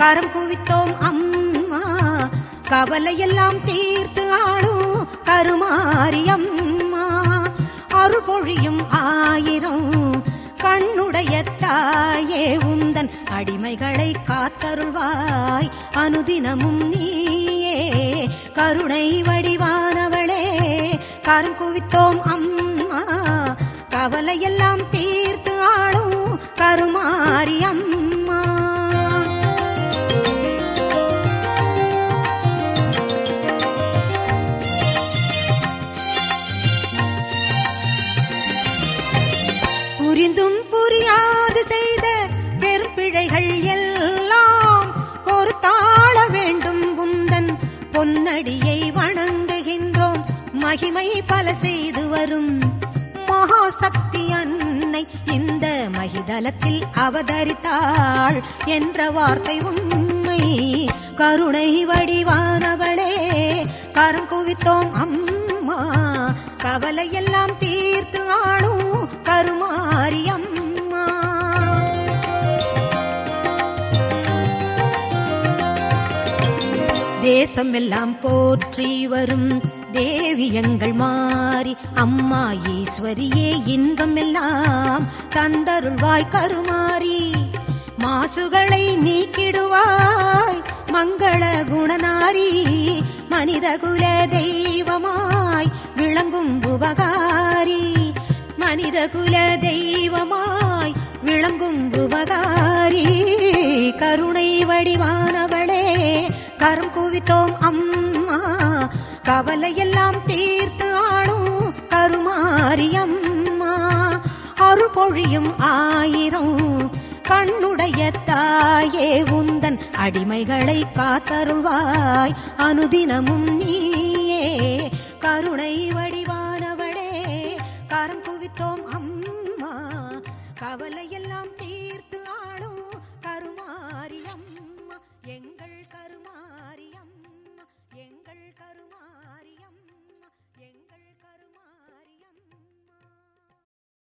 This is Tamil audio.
கரம் குவித்தோம் அம்மா கவலையெல்லாம் தீர்த்து ஆளும் கருமாரியம்மா அருள் பொழியும் ஆயிரம் கண்ணுடைய தாயே உந்தன் அடிமைகளை காத்தருள்வாய் அனுதினமும் நீயே கருணை வடிவானவளே கரம் குவித்தோம் அம்மா கவலையெல்லாம் தீர்த்து ஆளும் கருமாரி அம்மா புரிந்தும் புரியாது செய்த பெரும் பிழைகள் எல்லாம் ஒரு தாழ வேண்டும் புந்தன் பொன்னடியை வணங்குகின்றோம் மகிமை பல செய்து வரும் மகாசக்தி அன்னை இந்த மகிதலத்தில் அவதரித்தாள் என்ற வார்த்தை உண்மை கருணை வடிவானவளே கரம் குவித்தோம் அம்மா கவலையெல்லாம் தீர்த்து ஆளும் கருமாரி அம்மா தேசம் எல்லாம் போற்றி வரும் தேவியங்கள் மாறி அம்மா ஈஸ்வரியே இன்பம் எல்லாம் தந்தருள்வாய் கருமாறி மாசுகளை நீக்கிடுவாய் மங்கள குணநாரி மனித குல தெய்வமாய் விளங்கும் உபகாரி மனித குல தெய்வமாய் விளங்கும் உபகாரி கருணை வடிவானவளே கரம் குவித்தோம் அம்மா கவலையெல்லாம் தீர்த்து ஆளும் கருமாரி அம்மா அருள் பொழியும் ஆயிரம் கண்ணுடைய தாயே உந்தன் அடிமைகளை காத்தருள்வாய் அனுதினமும் நீயே கருணை வடிவானவளே கரம் குவித்தோம் அம்மா கவலையெல்லாம்